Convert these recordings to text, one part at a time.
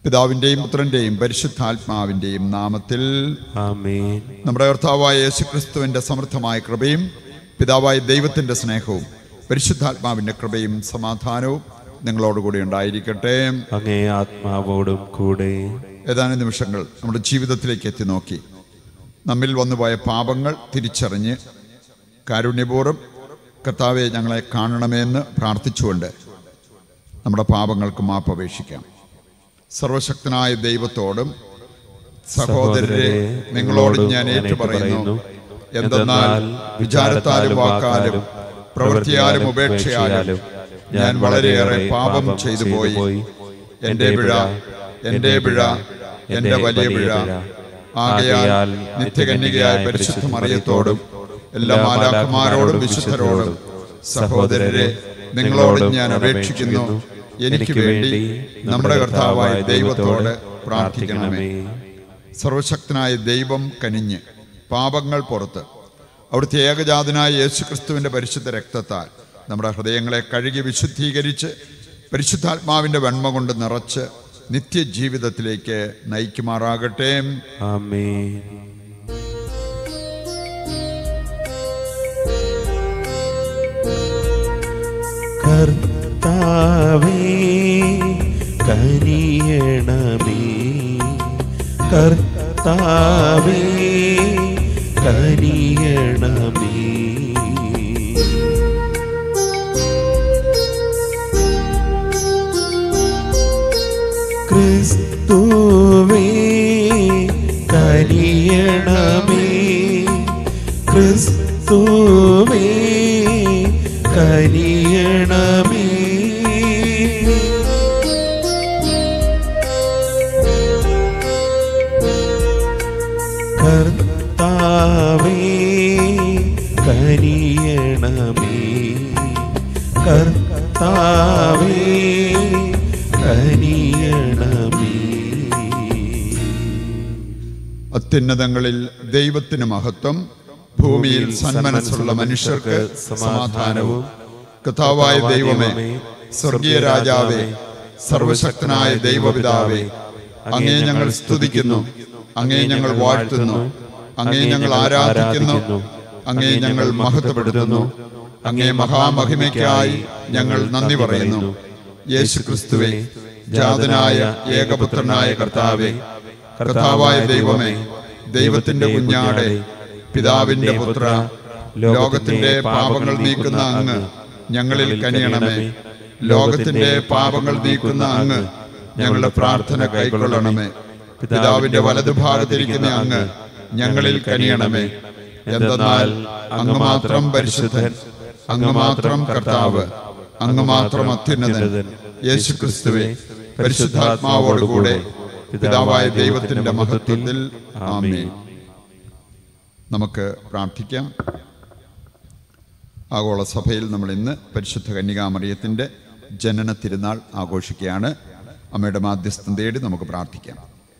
പിതാവിൻ്റെയും പുത്രൻ്റെയും പരിശുദ്ധാത്മാവിൻ്റെയും നാമത്തിൽ ആമേൻ നമ്മുടെ കർത്താവായ യേശുക്രിസ്തുവിൻ്റെ സമൃദ്ധമായ കൃപയും പിതാവായ ദൈവത്തിൻ്റെ സ്നേഹവും പരിശുദ്ധാത്മാവിൻ്റെ കൃപയും സമാധാനവും നിങ്ങളോടുകൂടി ഉണ്ടായിരിക്കട്ടെ അങ്ങേ ആത്മാവോടും കൂടെ ഏതാനും നിമിഷങ്ങൾ നമ്മുടെ ജീവിതത്തിലേക്ക് എത്തി നോക്കി നമ്മിൽ വന്നുപോയ പാപങ്ങൾ തിരിച്ചറിഞ്ഞ് കാരുണ്യപൂർവ്വം കർത്താവെ ഞങ്ങളെ കാണണമെന്ന് പ്രാർത്ഥിച്ചുകൊണ്ട് നമ്മുടെ പാപങ്ങൾക്ക് മാപ്പ് അപേക്ഷിക്കാം സർവശക്തനായ ദൈവത്തോടും സഹോദരരെ നിങ്ങളോട് ഞാൻ ഏറ്റുപറയുന്നു എന്തെന്നാൽ വിചാരത്താലും വാക്കാലും പ്രവൃത്തിയാലും ഉപേക്ഷയാലും ഞാൻ വളരെയേറെ പാപം ചെയ്തു പോയി എന്റെ പിഴ എന്റെ പിഴ എന്റെ വലിയ പിഴ ആകയാൽ നിത്യകന്യകയായ പരിശുദ്ധ മറിയത്തോടും എല്ലാ മാലാഖമാരോടും വിശുദ്ധരോടും സഹോദരരെ നിങ്ങളോട് ഞാൻ അപേക്ഷിക്കുന്നു എനിക്ക് വേണ്ടി നമ്മുടെ കർത്താവായ ദൈവത്തോട് പ്രാർത്ഥിക്കണമേ സർവശക്തനായ ദൈവം കനിഞ്ഞ് പാപങ്ങൾ പുറത്ത് അവിടുത്തെ ഏകജാതനായ യേശുക്രിസ്തുവിൻ്റെ പരിശുദ്ധ രക്തത്താൽ നമ്മുടെ ഹൃദയങ്ങളെ കഴുകി വിശുദ്ധീകരിച്ച് പരിശുദ്ധാത്മാവിൻ്റെ വെണ്മ കൊണ്ട് നിറച്ച് നിത്യജീവിതത്തിലേക്ക് നയിക്കുമാറാകട്ടെ ആമേൻ കർത്താവേ കനിയണമേ കർത്താവേ കനിയണമേ ക്രിസ്തുവേ കനിയണമേ ക്രിസ്തുവേ കനിയണമേ കർത്താവേ കനിയണമേ കർത്താവേ കനിയണമേ അത്യുന്നതങ്ങളിൽ ദൈവത്തിന് മഹത്വം ഭൂമിയിൽ സന്മനസ്സുള്ള മനുഷ്യർക്ക് സമാധാനവും കഥാവായ ദൈവമേ സ്വർഗീയ രാജാവേ സർവശക്തനായ ദൈവപിതാവേ അങ്ങേ ഞങ്ങൾ സ്തുതിക്കുന്നു അങ്ങേ ഞങ്ങൾ വാഴ്ത്തുന്നു അങ്ങേ ഞങ്ങൾ ആരാധിക്കുന്നു അങ്ങേ ഞങ്ങൾ മഹത്വപ്പെടുത്തുന്നു അങ്ങേ മഹാമഹിമയ്ക്കായി ഞങ്ങൾ നന്ദി പറയുന്നു യേശു ക്രിസ്തുവേ ജാതനായ ഏകപുത്രനായ കർത്താവേ കർത്താവായ ദൈവമേ ദൈവത്തിന്റെ കുഞ്ഞാടെ പിതാവിന്റെ പുത്ര ലോകത്തിന്റെ പാപങ്ങൾ നീക്കുന്ന അങ്ങ് ഞങ്ങളിൽ കനിയണമേ ലോകത്തിന്റെ പാപങ്ങൾ നീക്കുന്ന അങ്ങ് ഞങ്ങളുടെ പ്രാർത്ഥന കൈക്കൊള്ളണമേ പിതാവിന്റെ വലതുഭാഗത്തിരിക്കുന്ന അങ്ങ് ഞങ്ങളിൽ കനിയണമേ എന്തെന്നാൽ അങ്ങ് മാത്രം പരിശുദ്ധൻ അങ്ങ് മാത്രം കർത്താവ് അങ്ങ് മാത്രം അത്യുന്നതൻ യേശു ക്രിസ്തുവെ പരിശുദ്ധാത്മാവോടുകൂടെ പിതാവായ ദൈവത്തിന്റെ മഹത്വത്തിൽ ആമേൻ നമുക്ക് പ്രാർത്ഥിക്കാം ആഗോള സഭയിൽ നമ്മൾ ഇന്ന് പരിശുദ്ധ കന്യകാമറിയത്തിൻ്റെ ജനന തിരുനാൾ ആഘോഷിക്കുകയാണ് അമ്മയുടെ മാധ്യസ്ഥം തേടി നമുക്ക് പ്രാർത്ഥിക്കാം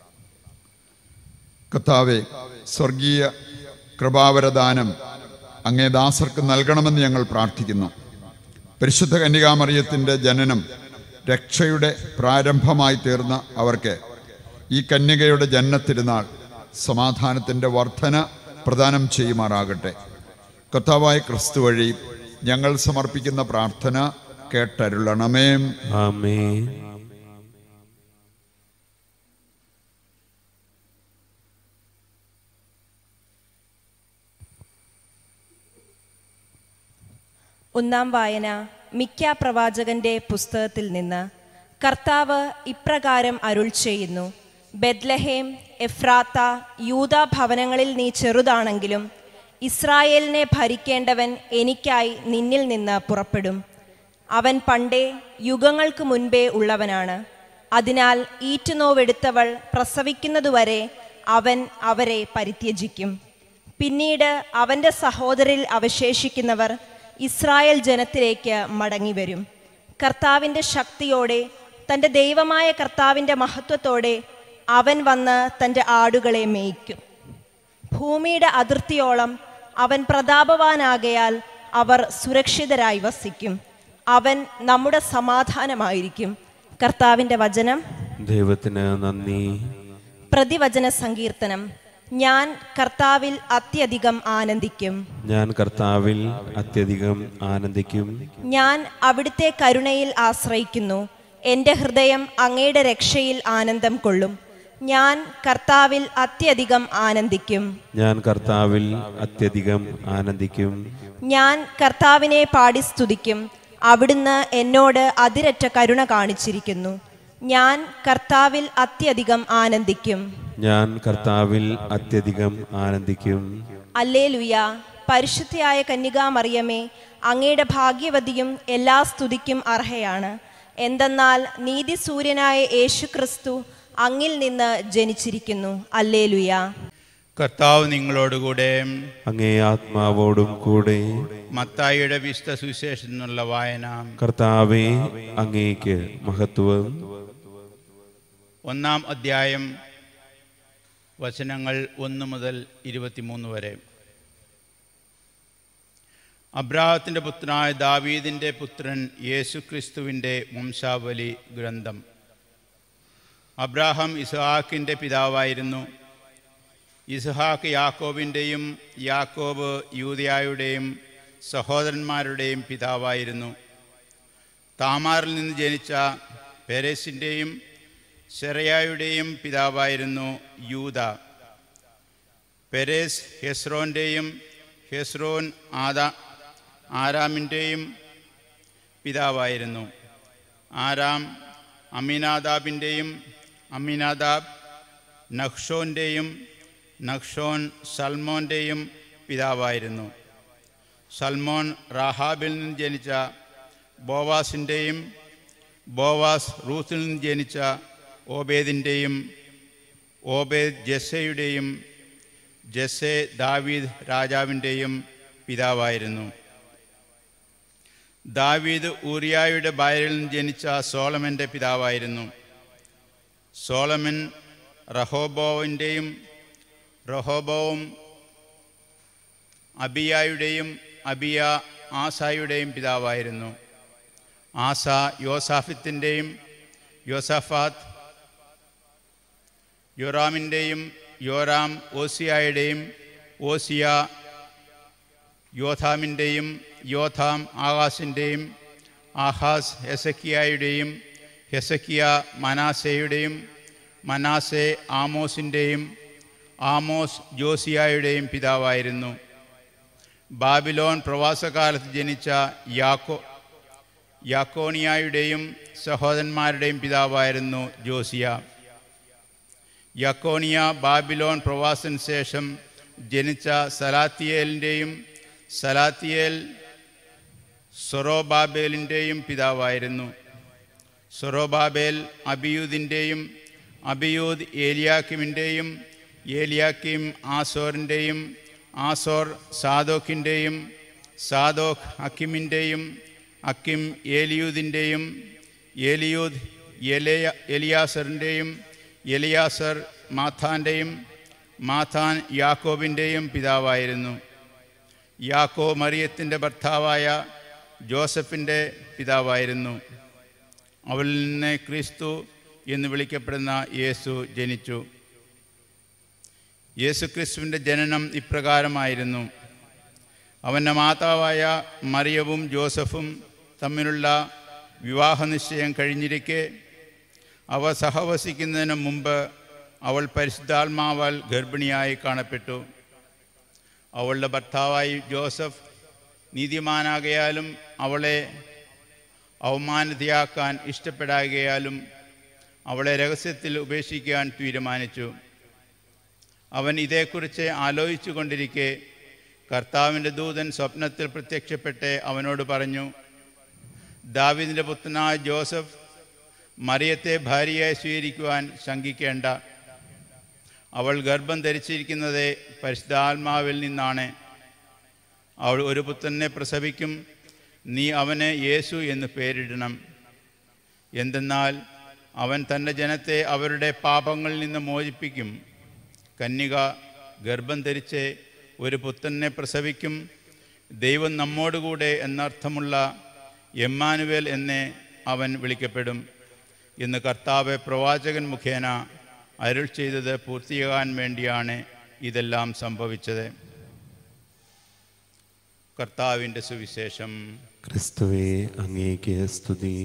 കർത്താവെ സ്വർഗീയ കൃപാവരദാനം അങ്ങേ ദാസർക്ക് നൽകണമെന്ന് ഞങ്ങൾ പ്രാർത്ഥിക്കുന്നു പരിശുദ്ധ കന്യകാമറിയത്തിൻ്റെ ജനനം രക്ഷയുടെ പ്രാരംഭമായി തീർന്ന അവർക്ക് ഈ കന്യകയുടെ ജന്മത്തിരുന്നാൾ സമാധാനത്തിൻ്റെ വർധന പ്രദാനം ചെയ്യുമാറാകട്ടെ കർത്താവായ ക്രിസ്തു വഴി ഞങ്ങൾ സമർപ്പിക്കുന്ന പ്രാർത്ഥന കേട്ടരുളണമേ ആമേൻ ഒന്നാം വായന മിക്ക പ്രവാചകന്റെ പുസ്തകത്തിൽ നിന്ന് കർത്താവ് ഇപ്രകാരം അരുൾ ചെയ്യുന്നു ബെദ്ലഹേം എഫ്രാത്ത യൂത ഭവനങ്ങളിൽ നീ ചെറുതാണെങ്കിലും ഇസ്രായേലിനെ ഭരിക്കേണ്ടവൻ എനിക്കായി നിന്നിൽ നിന്ന് പുറപ്പെടും അവൻ പണ്ടേ യുഗങ്ങൾക്ക് മുൻപേ ഉള്ളവനാണ് അതിനാൽ ഈറ്റുനോവെടുത്തവൾ പ്രസവിക്കുന്നതുവരെ അവൻ അവരെ പരിത്യജിക്കും പിന്നീട് അവൻ്റെ സഹോദരിൽ അവശേഷിക്കുന്നവർ ഇസ്രായേൽ ജനത്തിലേക്ക് മടങ്ങിവരും കർത്താവിൻ്റെ ശക്തിയോടെ തൻ്റെ ദൈവമായ കർത്താവിൻ്റെ മഹത്വത്തോടെ അവൻ വന്ന് തൻ്റെ ആടുകളെ മേയ്ക്കും ഭൂമിയുടെ അതിർത്തിയോളം അവൻ പ്രതാപവാനാകയാൽ അവർ സുരക്ഷിതരായി വസിക്കും അവൻ നമ്മുടെ സമാധാനമായിരിക്കും കർത്താവിൻ്റെ വചനം ദൈവത്തിന് നന്ദി പ്രതിവചന സങ്കീർത്തനം ഞാൻ കർത്താവിൽ അത്യധികം ആനന്ദിക്കും ഞാൻ കർത്താവിൽ അത്യധികം ആനന്ദിക്കും ഞാൻ അവിടുത്തെ കരുണയിൽ ആശ്രയിക്കുന്നു എൻ്റെ ഹൃദയം അങ്ങയുടെ രക്ഷയിൽ ആനന്ദം കൊള്ളും ഞാൻ കർത്താവിൽ അത്യധികം ആനന്ദിക്കും ഞാൻ കർത്താവിൽ അത്യധികം ആനന്ദിക്കും ഞാൻ കർത്താവിനെ പാടി സ്തുതിക്കും അവിടുന്ന് എന്നോട് അതിരറ്റ കരുണ കാണിച്ചിരിക്കുന്നു ഞാൻ കർത്താവിൽ അത്യധികം ആനന്ദിക്കും ഞാൻ കർത്താവിൽ അത്യധികം ആനന്ദിക്കും അല്ലേലുയ പരിശുദ്ധയായ കന്യകാമറിയമേ അങ്ങയുടെ ഭാഗ്യവതിയും എല്ലാ സ്തുതിക്കും അർഹയാണ് എന്തെന്നാൽ നീതിസൂര്യനായ യേശുക്രിസ്തു അങ്ങിൽ നിന്ന് ജനിച്ചിരിക്കുന്നു അല്ലേലുയ കർത്താവ് നിങ്ങളോടുകൂടെ അങ്ങേ ആത്മാവോടും കൂടെ മത്തായിയുടെ വിശുദ്ധ സുവിശേഷം എന്നുള്ള വായന കർത്താവെ അങ്ങേക്ക് മഹത്വം ഒന്നാം അധ്യായം വചനങ്ങൾ ഒന്ന് മുതൽ ഇരുപത്തിമൂന്ന് വരെ അബ്രാഹത്തിൻ്റെ പുത്രനായ ദാവീദിൻ്റെ പുത്രൻ യേശുക്രിസ്തുവിൻ്റെ വംശാവലി ഗ്രന്ഥം അബ്രാഹാം ഇസ്ഹാക്കിൻ്റെ പിതാവായിരുന്നു ഇസ്ഹാക്ക് യാക്കോബിൻ്റെയും യാക്കോബ് യൂതയായുടെയും സഹോദരന്മാരുടെയും പിതാവായിരുന്നു താമാറിൽ നിന്ന് ജനിച്ച പെരേസിൻ്റെയും ശെറയായുടെയും പിതാവായിരുന്നു യൂത പെരേസ് ഹെസ്രോൻ്റെയും ഹെസ്രോൻ ആദാ ആരാമിൻ്റെയും പിതാവായിരുന്നു ആരാം അമീനാദാബിൻ്റെയും അമീനാദാബ് നഖ്ഷോൻ്റെയും നഖ്ഷോൻ സൽമോൻ്റെയും പിതാവായിരുന്നു സൽമോൻ റാഹാബിൽ നിന്ന് ജനിച്ച ബോവാസിൻ്റെയും ബോവാസ് റൂത്തിൽ നിന്ന് ജനിച്ച ഓബേദിൻ്റെയും ഓബേദ് ജെസ്സയുടെയും ജെസ്സെ ദാവീദ് രാജാവിൻ്റെയും പിതാവായിരുന്നു ദാവീദ് ഊറിയായുടെ ഭാര്യയിൽ നിന്ന് ജനിച്ച സോളമൻ്റെ പിതാവായിരുന്നു സോളമൻ റഹോബോവിൻ്റെയും റഹോബോവും അബിയായുടെയും അബിയ ആസായുടെയും പിതാവായിരുന്നു ആസ യോസാഫിത്തിൻ്റെയും യോസഫാത്ത് യോറാമിൻ്റെയും യോറാം ഓസിയായുടെയും ഓസിയ യോഥാമിൻ്റെയും യോഥാം ആഹാസിൻ്റെയും ആഹാസ് ഹെസക്കിയായുടെയും ഹെസക്കിയ മനാസയുടെയും മനാസെ ആമോസിൻ്റെയും ആമോസ് ജോസിയായുടെയും പിതാവായിരുന്നു ബാബിലോൺ പ്രവാസകാലത്ത് ജനിച്ച യാക്കോ യാക്കോണിയായുടെയും സഹോദരന്മാരുടെയും പിതാവായിരുന്നു ജോസിയ യക്കോണിയ ബാബിലോൺ പ്രവാസത്തിന് ശേഷം ജനിച്ച സലാത്തിയേലിൻ്റെയും സലാത്തിയേൽ സൊറോബാബേലിൻ്റെയും പിതാവായിരുന്നു സൊറോബാബേൽ അബിയൂദിൻ്റെയും അബിയൂദ് ഏലിയാക്കിമിൻ്റെയും ഏലിയാക്കിം ആസോറിൻ്റെയും ആസോർ സാദോക്കിൻ്റെയും സാദോക്ക് അക്കിമിൻ്റെയും അക്കിം ഏലിയൂദിൻ്റെയും ഏലിയൂദ് എലയ എലിയാസറിൻ്റെയും എലിയാസർ മാഥാൻ്റെയും മാഥാൻ യാക്കോബിൻ്റെയും പിതാവായിരുന്നു യാക്കോ മറിയത്തിൻ്റെ ഭർത്താവായ ജോസഫിൻ്റെ പിതാവായിരുന്നു അവളിൽ നിന്ന് ക്രിസ്തു എന്ന് വിളിക്കപ്പെടുന്ന യേശു ജനിച്ചു യേശു ക്രിസ്തുവിൻ്റെ ജനനം ഇപ്രകാരമായിരുന്നു അവൻ്റെ മാതാവായ മറിയവും ജോസഫും തമ്മിലുള്ള വിവാഹ നിശ്ചയം കഴിഞ്ഞിരിക്കെ അവ സഹവസിക്കുന്നതിന് മുമ്പ് അവൾ പരിശുദ്ധാത്മാവാൽ ഗർഭിണിയായി കാണപ്പെട്ടു അവളുടെ ഭർത്താവായി ജോസഫ് നീതിമാനാകയാലും അവളെ അവമാനതയാക്കാൻ ഇഷ്ടപ്പെടാകയാലും അവളെ രഹസ്യത്തിൽ ഉപേക്ഷിക്കാൻ തീരുമാനിച്ചു അവൻ ഇതേക്കുറിച്ച് ആലോചിച്ചു കൊണ്ടിരിക്കെ കർത്താവിൻ്റെ ദൂതൻ സ്വപ്നത്തിൽ പ്രത്യക്ഷപ്പെട്ട് അവനോട് പറഞ്ഞു ദാവിദിൻ്റെ പുത്രനായ ജോസഫ് മറിയത്തെ ഭാര്യയായി സ്വീകരിക്കുവാൻ ശങ്കിക്കേണ്ട അവൾ ഗർഭം ധരിച്ചിരിക്കുന്നത് പരിശുദ്ധാത്മാവിൽ നിന്നാണ് അവൾ ഒരു പുത്രനെ പ്രസവിക്കും നീ അവന് യേശു എന്ന് പേരിടണം എന്തെന്നാൽ അവൻ തൻ്റെ ജനത്തെ അവരുടെ പാപങ്ങളിൽ നിന്ന് മോചിപ്പിക്കും കന്യക ഗർഭം ധരിച്ച് ഒരു പുത്രനെ പ്രസവിക്കും ദൈവം നമ്മോടുകൂടെ എന്നർത്ഥമുള്ള എമ്മാനുവേൽ എന്ന് അവൻ വിളിക്കപ്പെടും എന്ന് കർത്താവ് പ്രവാചകൻ മുഖേന അരുൾ ചെയ്തത് പൂർത്തിയാകാൻ വേണ്ടിയാണ് ഇതെല്ലാം സംഭവിച്ചത് കർത്താവിൻ്റെ സുവിശേഷം ക്രിസ്തുവെ അങ്ങേക്ക് സ്തുതി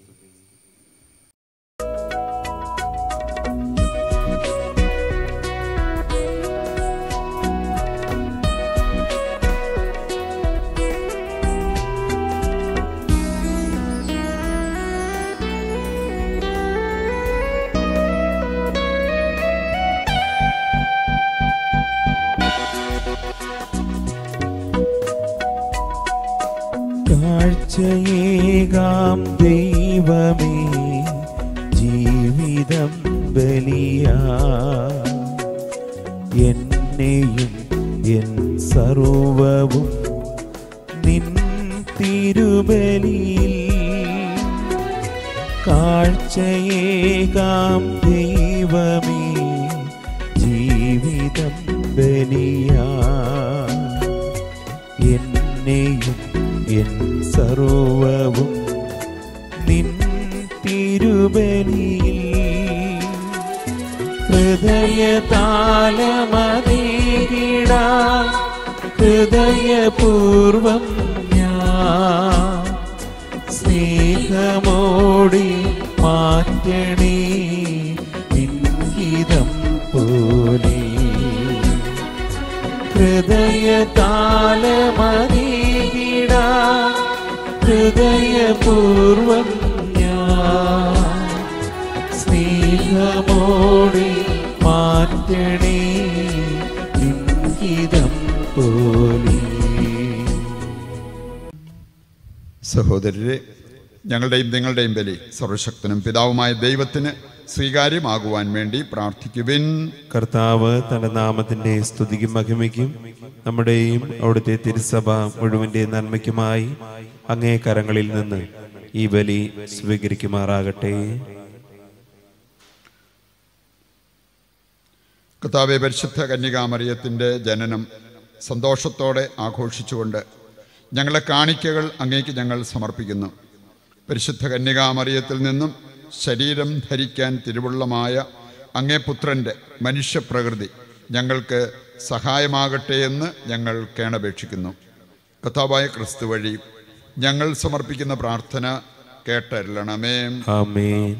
കാഴ്ചയേകാം ദൈവമേ ജീവിതം ബലിയാ എന്നെയും എൻ സർവവും നിൻ തിരുബലിയിൽ കാഴ്ചയേകാം ദൈവമേ ജീവിതം ബലിയാ എന്നെയും എൻ സർവവും നിൻ തിരുബലിയിൽ ഹൃദയതാലമതീകിട ഹൃദയപൂർവം ഞാൻ സ്നേഹമോടി മാറ്റണേ നിൻഹിതം പോലെ ഹൃദയതാലമതീകിട ഹൃദയപൂർവം ഞാൻ സ്നേഹമോടി മാറ്റണേ ഇംഗിതം പോലെ സഹോദരരെ ഞങ്ങളുടെയും നിങ്ങളുടെയും ബലി സർവശക്തനും പിതാവുമായ ദൈവത്തിന് സ്വീകാര്യമാകുവാൻ വേണ്ടി പ്രാർത്ഥിക്കുവിൻ കർത്താവ് തന്റെ നാമത്തിന്റെ സ്തുതിക്കും മഹിമയ്ക്കും നമ്മുടെയും അവിടുത്തെ തിരുസഭ മുഴുവന്റെ നന്മയ്ക്കുമായി അങ്ങേ കരങ്ങളിൽ നിന്ന് ഈ ബലി സ്വീകരിക്കുമാറാകട്ടെ കർത്താവെ പരിശുദ്ധ കന്യകാമറിയത്തിൻ്റെ ജനനം സന്തോഷത്തോടെ ആഘോഷിച്ചുകൊണ്ട് ഞങ്ങളെ കാണിക്കകൾ അങ്ങേക്ക് ഞങ്ങൾ സമർപ്പിക്കുന്നു പരിശുദ്ധ കന്യകാമറിയത്തിൽ നിന്നും ശരീരം ധരിക്കാൻ തിരുവുള്ളമായ അങ്ങേ പുത്രൻ്റെ മനുഷ്യപ്രകൃതി ഞങ്ങൾക്ക് സഹായമാകട്ടെ എന്ന് ഞങ്ങൾ കേണപേക്ഷിക്കുന്നു കഥാവായ ക്രിസ്തു വഴി ഞങ്ങൾ സമർപ്പിക്കുന്ന പ്രാർത്ഥന കേട്ടരുളണമേ ആമേൻ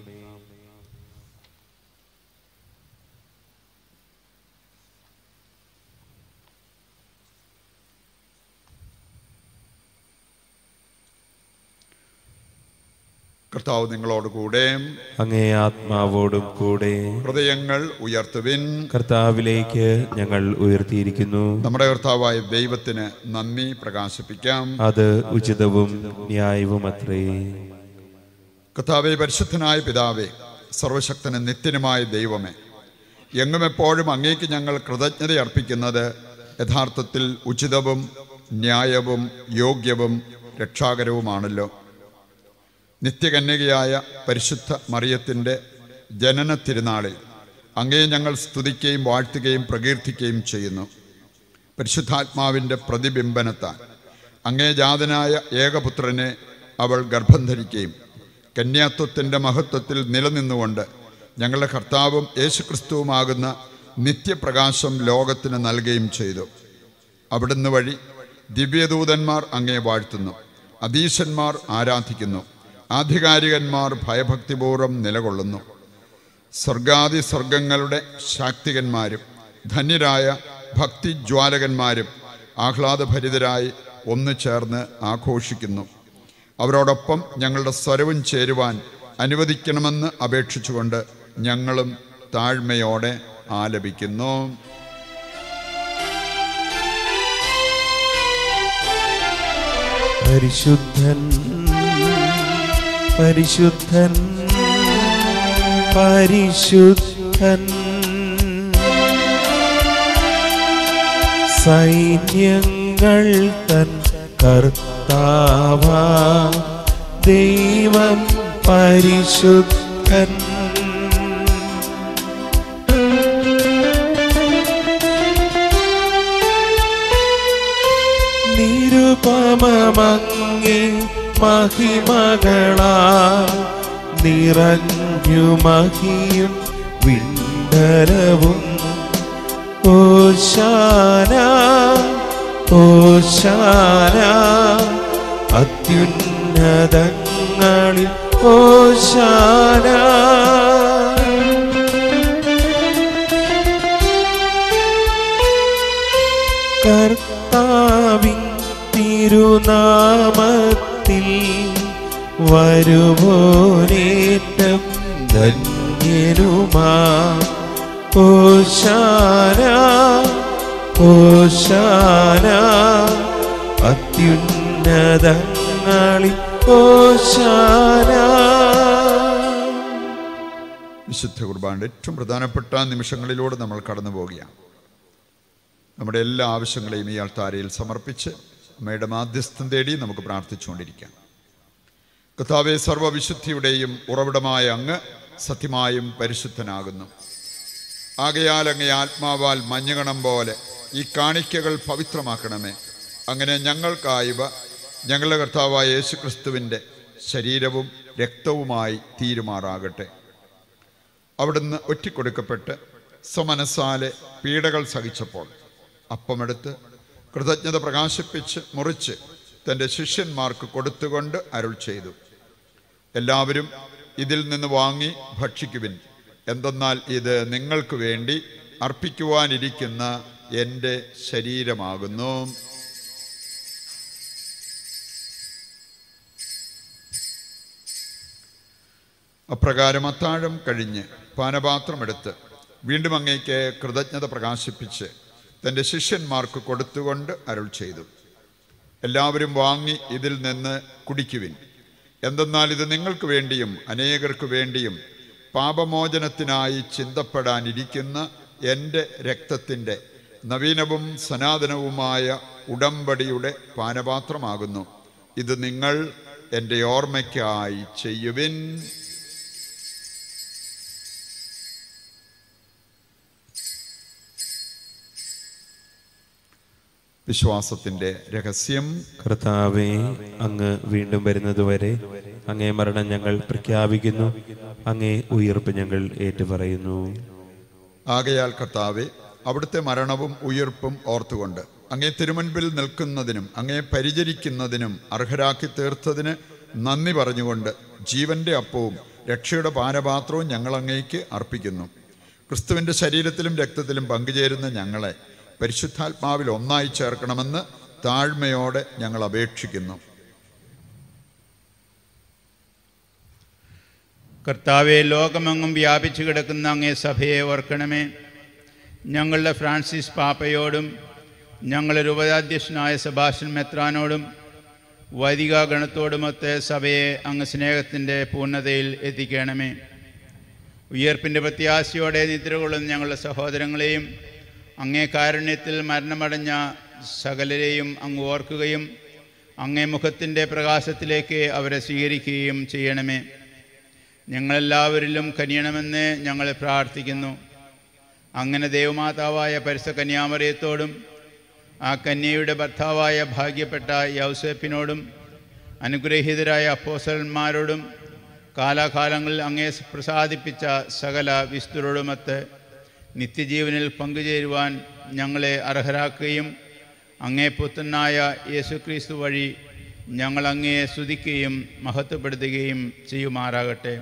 കർത്താവ് നിങ്ങളോട് കൂടെ അങ്ങേ ആത്മാവോടും കൂടെ ഹൃദയങ്ങൾ ഉയർത്തുവിൻ കർത്താവിലേക്ക് ഞങ്ങൾ ഉയർത്തിയിരിക്കുന്നു നമ്മുടെ കർത്താവായ ദൈവത്തിന് നന്ദി പ്രകാശിപ്പിക്കാം അത് ഉചിതവും ന്യായവും അത്രേ കർത്താവെ പരിശുദ്ധനായ പിതാവേ സർവശക്തന് നിത്യനുമായ ദൈവമേ എങ്ങും എപ്പോഴും അങ്ങേക്ക് ഞങ്ങൾ കൃതജ്ഞത അർപ്പിക്കുന്നത് യഥാർത്ഥത്തിൽ ഉചിതവും ന്യായവും യോഗ്യവും രക്ഷാകരവുമാണല്ലോ നിത്യകന്യകയായ പരിശുദ്ധ മറിയത്തിൻ്റെ ജനന തിരുനാളിൽ അങ്ങേ ഞങ്ങൾ സ്തുതിക്കുകയും വാഴ്ത്തുകയും പ്രകീർത്തിക്കുകയും ചെയ്യുന്നു പരിശുദ്ധാത്മാവിൻ്റെ പ്രതിബിംബനത്താൽ അങ്ങേ ജാതനായ ഏകപുത്രനെ അവൾ ഗർഭം ധരിക്കുകയും കന്യാത്വത്തിൻ്റെ മഹത്വത്തിൽ നിലനിന്നുകൊണ്ട് ഞങ്ങളുടെ കർത്താവും യേശുക്രിസ്തുവുമാകുന്ന നിത്യപ്രകാശം ലോകത്തിന് നൽകുകയും ചെയ്തു അവിടുന്ന് വഴി ദിവ്യദൂതന്മാർ അങ്ങേ വാഴ്ത്തുന്നു അധീശന്മാർ ആരാധിക്കുന്നു ആധികാരികന്മാർ ഭയഭക്തിപൂർവ്വം നിലകൊള്ളുന്നു സ്വർഗാദി സ്വർഗങ്ങളുടെ ശാക്തികന്മാരും ധന്യരായ ഭക്തിജ്വാലകന്മാരും ആഹ്ലാദഭരിതരായി ഒന്നു ചേർന്ന് ആഘോഷിക്കുന്നു അവരോടൊപ്പം ഞങ്ങളുടെ സ്വരവും ചേരുവാൻ അനുവദിക്കണമെന്ന് അപേക്ഷിച്ചുകൊണ്ട് ഞങ്ങളും താഴ്മയോടെ ആലപിക്കുന്നു പരിശുദ്ധൻ പരിശുദ്ധൻ പരിശുദ്ധൻ സൈന്യങ്ങൾ തൻ കർത്താവ ദൈവം പരിശുദ്ധൻ നിരുപമങ്ങേ മഹിമകളാ നിറഞ്ഞു മഹിയും വിണ്ടലവും ഓശാന ഓശാന അത്യുന്നതങ്ങളിൽ ഓശാന കർത്താവിൻ തിരുനാമത്തിൽ വരുവോനേറ്റം ധന്യനുമാ ഓശാന ഓശാന അത്യുന്നതങ്ങളിൽ ഓശാന വിശുദ്ധ കുർബാനയുടെ ഏറ്റവും പ്രധാനപ്പെട്ട നിമിഷങ്ങളിലൂടെ നമ്മൾ കടന്നു പോവുകയാണ് നമ്മുടെ എല്ലാ ആവശ്യങ്ങളെയും ഈ അൾത്താരയിൽ സമർപ്പിച്ച് അമ്മയുടെ മാധ്യസ്ഥം തേടി നമുക്ക് പ്രാർത്ഥിച്ചുകൊണ്ടിരിക്കാം കഥാവെ സർവവിശുദ്ധിയുടെയും ഉറവിടമായ അങ്ങ് സത്യമായും പരിശുദ്ധനാകുന്നു ആകയാൽ അങ്ങേ ആത്മാവാൽ മഞ്ഞുകണം പോലെ ഈ കാണിക്കകൾ പവിത്രമാക്കണമേ അങ്ങനെ ഞങ്ങൾക്കായവ ഞങ്ങളുടെ കർത്താവായ യേശുക്രിസ്തുവിൻ്റെ ശരീരവും രക്തവുമായി തീരുമാറാകട്ടെ അവിടുന്ന് ഒറ്റിക്കൊടുക്കപ്പെട്ട് സ്വമനസാലെ പീഡകൾ സഹിച്ചപ്പോൾ അപ്പമെടുത്ത് കൃതജ്ഞത പ്രകാശിപ്പിച്ച് മുറിച്ച് തൻ്റെ ശിഷ്യന്മാർക്ക് കൊടുത്തുകൊണ്ട് അരുൾ ചെയ്തു എല്ലാവരും ഇതിൽ നിന്ന് വാങ്ങി ഭക്ഷിക്കുവിൻ എന്തെന്നാൽ ഇത് നിങ്ങൾക്ക് വേണ്ടി അർപ്പിക്കുവാനിരിക്കുന്ന എൻ്റെ ശരീരമാകുന്നു അപ്രകാരം അത്താഴം കഴിഞ്ഞ് പാനപാത്രമെടുത്ത് വീണ്ടും അങ്ങേക്ക് കൃതജ്ഞത പ്രകാശിപ്പിച്ച് തൻ്റെ ശിഷ്യന്മാർക്ക് കൊടുത്തുകൊണ്ട് അരുൾ ചെയ്തു എല്ലാവരും വാങ്ങി ഇതിൽ നിന്ന് കുടിക്കുവിൻ എന്തെന്നാൽ ഇത് നിങ്ങൾക്ക് വേണ്ടിയും അനേകർക്ക് വേണ്ടിയും പാപമോചനത്തിനായി ചിന്തപ്പെടാനിരിക്കുന്ന എൻ്റെ രക്തത്തിൻ്റെ നവീനവും സനാതനവുമായ ഉടമ്പടിയുടെ പാനപാത്രമാകുന്നു ഇത് നിങ്ങൾ എൻ്റെ ഓർമ്മയ്ക്കായി ചെയ്യുവിൻ വിശ്വാസത്തിൻ്റെ രഹസ്യം കർത്താവെ അങ്ങ് വീണ്ടും വരുന്നതുവരെ അങ്ങേ മരണം ഞങ്ങൾ പ്രഖ്യാപിക്കുന്നു അങ്ങേ ഉയർപ്പ് ഞങ്ങൾ ഏറ്റുപറയുന്നു ആകയാൽ കർത്താവെ അവിടുത്തെ മരണവും ഉയിർപ്പും ഓർത്തുകൊണ്ട് അങ്ങേ തിരുമുൻപിൽ നിൽക്കുന്നതിനും അങ്ങേ പരിചരിക്കുന്നതിനും അർഹരാക്കി തീർത്തതിന് നന്ദി പറഞ്ഞുകൊണ്ട് ജീവന്റെ അപ്പവും രക്ഷയുടെ പാനപാത്രവും ഞങ്ങൾ അങ്ങേക്ക് അർപ്പിക്കുന്നു ക്രിസ്തുവിൻ്റെ ശരീരത്തിലും രക്തത്തിലും പങ്കുചേരുന്ന ഞങ്ങളെ പരിശുദ്ധാത്മാവിൽ ഒന്നായി ചേർക്കണമെന്ന് താഴ്മയോടെ ഞങ്ങൾ അപേക്ഷിക്കുന്നു കർത്താവെ ലോകമെങ്ങും വ്യാപിച്ചു കിടക്കുന്ന അങ്ങേ സഭയെ ഓർക്കണമേ ഞങ്ങളുടെ ഫ്രാൻസിസ് പാപ്പയോടും ഞങ്ങളുടെ രൂപതാധ്യക്ഷനായ സെബാസ്റ്റ്യൻ മെത്രാനോടും വൈദിക ഗണത്തോടുമൊത്ത് സഭയെ അങ്ങ് സ്നേഹത്തിൻ്റെ പൂർണ്ണതയിൽ എത്തിക്കണമേ ഉയർപ്പിൻ്റെ പ്രത്യാശയോടെ നിദ്ര കൊള്ളുന്ന ഞങ്ങളുടെ സഹോദരങ്ങളെയും അങ്ങേ കാരുണ്യത്തിൽ മരണമടഞ്ഞ സകലരെയും അങ്ങ് ഓർക്കുകയും അങ്ങേ മുഖത്തിൻ്റെ പ്രകാശത്തിലേക്ക് അവരെ സ്വീകരിക്കുകയും ചെയ്യണമേ ഞങ്ങളെല്ലാവരിലും കനിയണമെന്ന് ഞങ്ങൾ പ്രാർത്ഥിക്കുന്നു അങ്ങനെ ദേവമാതാവായ പരിസ കന്യാമറിയത്തോടും ആ കന്യയുടെ ഭർത്താവായ ഭാഗ്യപ്പെട്ട യൗസേപ്പിനോടും അനുഗ്രഹീതരായ അപ്പോസലന്മാരോടും കാലാകാലങ്ങളിൽ അങ്ങേ പ്രസാദിപ്പിച്ച സകല വിസ്തുരോടുമൊത്ത് നിത്യജീവനിൽ പങ്കുചേരുവാൻ ഞങ്ങളെ അർഹരാക്കുകയും അങ്ങേ പുത്രനായ യേശുക്രിസ്തു വഴി ഞങ്ങൾ അങ്ങയെ സ്തുതിക്കുകയും മഹത്വപ്പെടുത്തുകയും ചെയ്യുമാറാകട്ടെ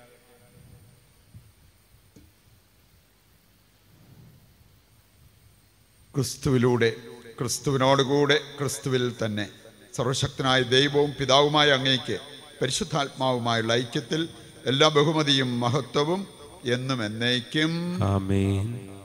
ക്രിസ്തുവിലൂടെ ക്രിസ്തുവിനോടുകൂടെ ക്രിസ്തുവിൽ തന്നെ സർവശക്തനായ ദൈവവും പിതാവുമായ അങ്ങേക്ക് പരിശുദ്ധാത്മാവുമായുള്ള ഐക്യത്തിൽ എല്ലാ ബഹുമതിയും മഹത്വവും എന്നും എന്നേക്കും ആമേൻ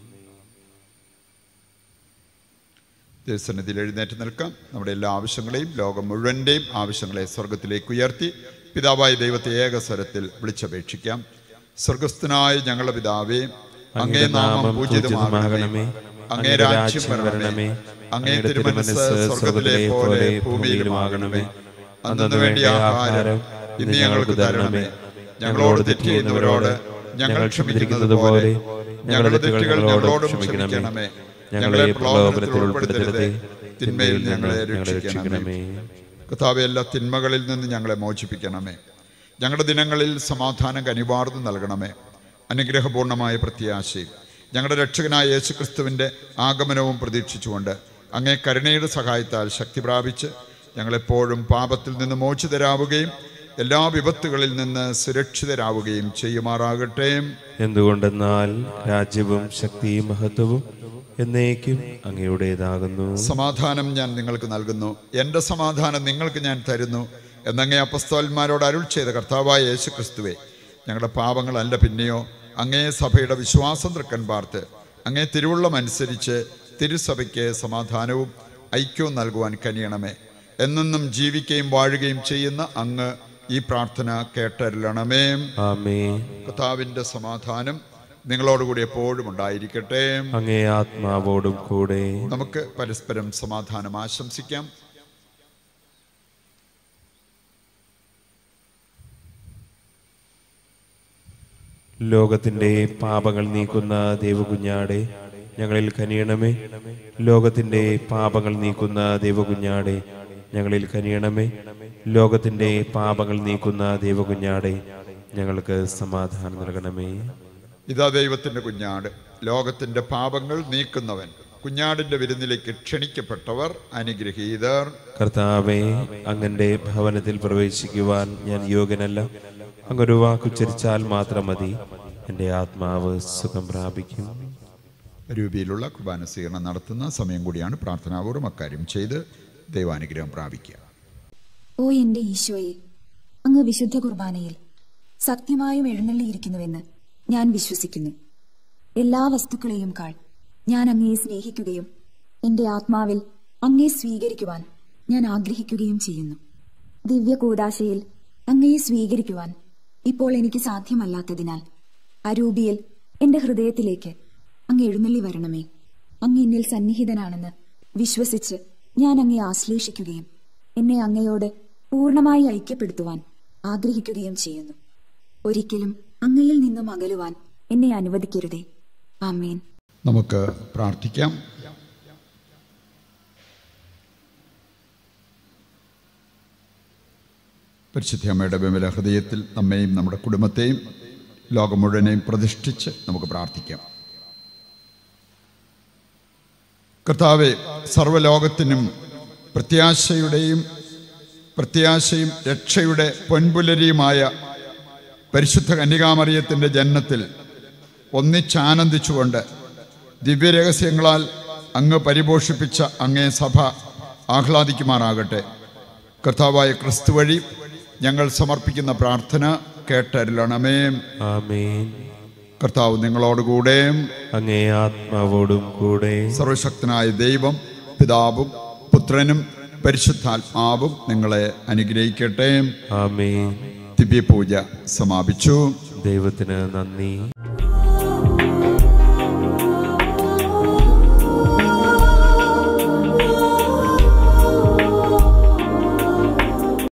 ദൈവസന്നിധിയിൽ എഴുന്നേറ്റ് നിൽക്കാം നമ്മുടെ എല്ലാ ആവശ്യങ്ങളെയും ലോകം മുഴുവൻ്റെയും ആവശ്യങ്ങളെ സ്വർഗത്തിലേക്ക് ഉയർത്തി പിതാവായ ദൈവത്തെ ഏകസ്വരത്തിൽ വിളിച്ചപേക്ഷിക്കാം സ്വർഗസ്ഥനായ ഞങ്ങളുടെ പിതാവേ അങ്ങേ നാമം പൂജിതമാകണമേ അങ്ങേ രാജ്യം വരണമേ അങ്ങേ തിരുമനസ് സ്വർഗത്തിലെ പോലെ ഭൂമിയിലുമാകണമേ അന്നു വേണ്ടിയ ആഹാരം ഇന്ന് ഞങ്ങൾക്ക് തരണമേ ഞങ്ങളോട് തെറ്റ് ചെയ്യുന്നവരോട് ഞങ്ങൾ ക്ഷമിക്കുന്നത് പോലെ ഞങ്ങളുടെ തെറ്റുകൾ ഞങ്ങളോടും ക്ഷമിക്കണമേ ഞങ്ങളെ പ്രലോഭനത്തിൽ ഉൾപ്പെടുത്തരുതേ തിന്മയിൽ ഞങ്ങളെ രക്ഷിക്കണമേ കർത്താവെ എല്ലാ തിന്മകളിൽ നിന്ന് ഞങ്ങളെ മോചിപ്പിക്കണമേ ഞങ്ങളുടെ ദിനങ്ങളിൽ സമാധാനം കനിവാർന്ന് നൽകണമേ അനുഗ്രഹപൂർണമായ പ്രത്യാശയും ഞങ്ങളുടെ രക്ഷകനായ യേശുക്രിസ്തുവിൻ്റെ ആഗമനവും പ്രതീക്ഷിച്ചുകൊണ്ട് അങ്ങേ കരുണയുടെ സഹായത്താൽ ശക്തി പ്രാപിച്ച് ഞങ്ങളെപ്പോഴും പാപത്തിൽ നിന്ന് മോചിതരാവുകയും എല്ലാ വിപത്തുകളിൽ നിന്ന് സുരക്ഷിതരാവുകയും ചെയ്യുമാറാകട്ടെ എന്തുകൊണ്ടെന്നാൽ രാജ്യവും ശക്തിയും മഹത്വവും എന്നേക്കും അങ്ങയുടേതാകുന്നു സമാധാനം ഞാൻ നിങ്ങൾക്ക് നൽകുന്നു എൻ്റെ സമാധാനം നിങ്ങൾക്ക് ഞാൻ തരുന്നു എന്നങ്ങേ അപ്പസ്തോലന്മാരോട് അരുൾ ചെയ്ത കർത്താവായ യേശു ക്രിസ്തുവെ ഞങ്ങളുടെ പാപങ്ങളല്ല പിന്നെയോ അങ്ങേ സഭയുടെ വിശ്വാസം തൃക്കൻ പാർത്ത് അങ്ങേ തിരുവുള്ളം അനുസരിച്ച് തിരുസഭയ്ക്ക് സമാധാനവും ഐക്യവും നൽകുവാൻ കനിയണമേ എന്നെന്നും ജീവിക്കുകയും വാഴുകയും ചെയ്യുന്ന അങ്ങ് ഈ പ്രാർത്ഥന കേട്ടരുളണമേ ആമേ കർത്താവിൻ്റെ സമാധാനം നിങ്ങളോടുകൂടി എപ്പോഴും ഉണ്ടായിരിക്കട്ടെ അങ്ങേ ആത്മാവോടും കൂടെ നമുക്ക് പരസ്പരം സമാധാനം ആശംസിക്കാം ലോകത്തിന്റെ പാപങ്ങൾ നീക്കുന്ന ദേവകുഞ്ഞാടെ ഞങ്ങളിൽ കനിയണമേ ലോകത്തിന്റെ പാപങ്ങൾ നീക്കുന്ന ദേവകുഞ്ഞാടെ ഞങ്ങളിൽ കനിയണമേ ലോകത്തിന്റെ പാപങ്ങൾ നീക്കുന്ന ദേവകുഞ്ഞാടെ ഞങ്ങൾക്ക് സമാധാനം നൽകണമേ ഇതാ ദൈവത്തിന്റെ കുഞ്ഞാട് ലോകത്തിന്റെ പാപങ്ങൾ നീക്കുന്നവൻ കുഞ്ഞാടിന്റെ വിരുന്നിലേക്ക് ക്ഷണിക്കപ്പെട്ടവർ അനുഗ്രഹീതർ കർത്താവെ അങ്ങന്റെ ഭവനത്തിൽ പ്രവേശിക്കുവാൻ ഞാൻ യോഗ്യനല്ല അങ്ങൊരു വാക്കുച്ചരിച്ചാൽ മാത്രം മതി എൻ്റെ ആത്മാവ് സുഖം പ്രാപിക്കും രൂപയിലുള്ള കുർബാന സ്വീകരണം നടത്തുന്ന സമയം കൂടിയാണ് പ്രാർത്ഥനാപൂർവ്വം അക്കാര്യം ചെയ്ത് ദൈവാനുഗ്രഹം പ്രാപിക്കുക ഓ എന്റെ ഈശോയെ അങ്ങ് വിശുദ്ധ കുർബാനയിൽ സത്യമായും എഴുന്നള്ളിയിരിക്കുന്നുവെന്ന് ഞാൻ വിശ്വസിക്കുന്നു എല്ലാ വസ്തുക്കളെയും കാൾ ഞാൻ അങ്ങയെ സ്നേഹിക്കുകയും എന്റെ ആത്മാവിൽ അങ്ങയെ സ്വീകരിക്കുവാൻ ഞാൻ ആഗ്രഹിക്കുകയും ചെയ്യുന്നു ദിവ്യ കൂടാശയിൽ അങ്ങയെ സ്വീകരിക്കുവാൻ ഇപ്പോൾ എനിക്ക് സാധ്യമല്ലാത്തതിനാൽ അരൂപിയിൽ എന്റെ ഹൃദയത്തിലേക്ക് അങ്ങ് എഴുന്നള്ളി വരണമേ അങ്ങ് എന്നിൽ സന്നിഹിതനാണെന്ന് വിശ്വസിച്ച് ഞാൻ അങ്ങയെ ആശ്ലേഷിക്കുകയും എന്നെ അങ്ങയോട് പൂർണ്ണമായി ഐക്യപ്പെടുത്തുവാൻ ആഗ്രഹിക്കുകയും ചെയ്യുന്നു ഒരിക്കലും അങ്ങയിൽ നിന്നും അകലുവാൻ എന്നെ അനുവദിക്കരുതേ ആമേൻ നമുക്ക് പ്രാർത്ഥിക്കാം പരിശുദ്ധ അമ്മയുടെ വിമല ഹൃദയത്തിൽ നമ്മെയും നമ്മുടെ കുടുംബത്തെയും ലോകം മുഴുവനെയും പ്രതിഷ്ഠിച്ച് നമുക്ക് പ്രാർത്ഥിക്കാം കർത്താവെ സർവ്വലോകത്തിനും പ്രത്യാശയുടെയും പ്രത്യാശയും രക്ഷയുടെ പൊൻപുലരിയുമായ പരിശുദ്ധ കന്യകാമറിയത്തിൻ്റെ ജനനത്തിൽ ഒന്നിച്ചാനന്ദിച്ചുകൊണ്ട് ദിവ്യരഹസ്യങ്ങളാൽ അങ്ങ് പരിപോഷിപ്പിച്ച അങ്ങേ സഭ ആഹ്ലാദിക്കുമാറാകട്ടെ കർത്താവായ ക്രിസ്തു വഴി ഞങ്ങൾ സമർപ്പിക്കുന്ന പ്രാർത്ഥന കേട്ടരുളണമേ ആമേൻ കർത്താവ് നിങ്ങളോടുകൂടെ അങ്ങേ ആത്മാവോടും കൂടെ സർവശക്തനായ ദൈവം പിതാവും പുത്രനും പരിശുദ്ധാത്മാവും നിങ്ങളെ അനുഗ്രഹിക്കട്ടെ ആമേൻ ദിവ്യപൂജ സമാപിച്ചു ദൈവത്തിന് നന്ദി